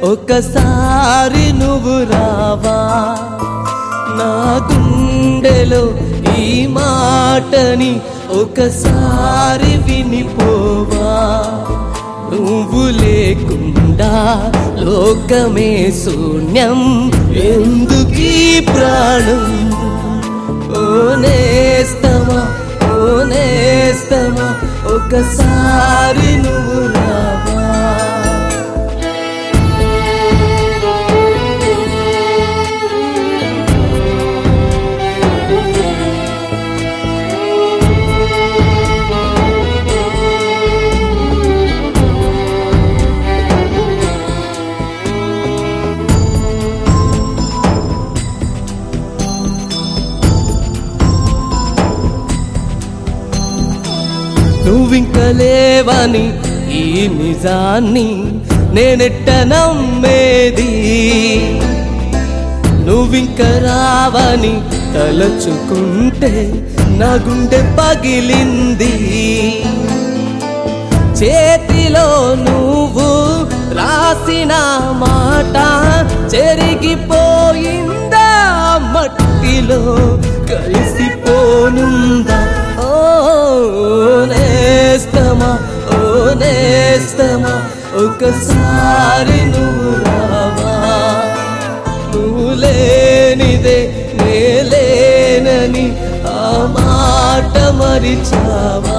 ఒకసారి నువ్వు రావా నా గుండెలో ఈ మాటని ఒకసారి వినిపోవా నువ్వు లేకుండా లోకమే శూన్యం ఎందుకీ ప్రాణం ఓ నేస్తమా ఓ నేస్తమా ఒకసారి నువ్వు రావా నువ్వింక లేవని ఈ నిజాన్ని నేనెట్ట నమ్మేది నువ్వింక రావని తలచుకుంటే నా గుండె పగిలింది చేతిలో నువ్వు రాసిన మాట చెరిగిపోయిందా మట్టిలో కలిసిపోనుందా ఓ నేస్తమా ఓ నేస్తమా ఒకసారి నువ్వు రావా నువ్వు లేనిదే నేలేనని ఆ మాట మరిచావా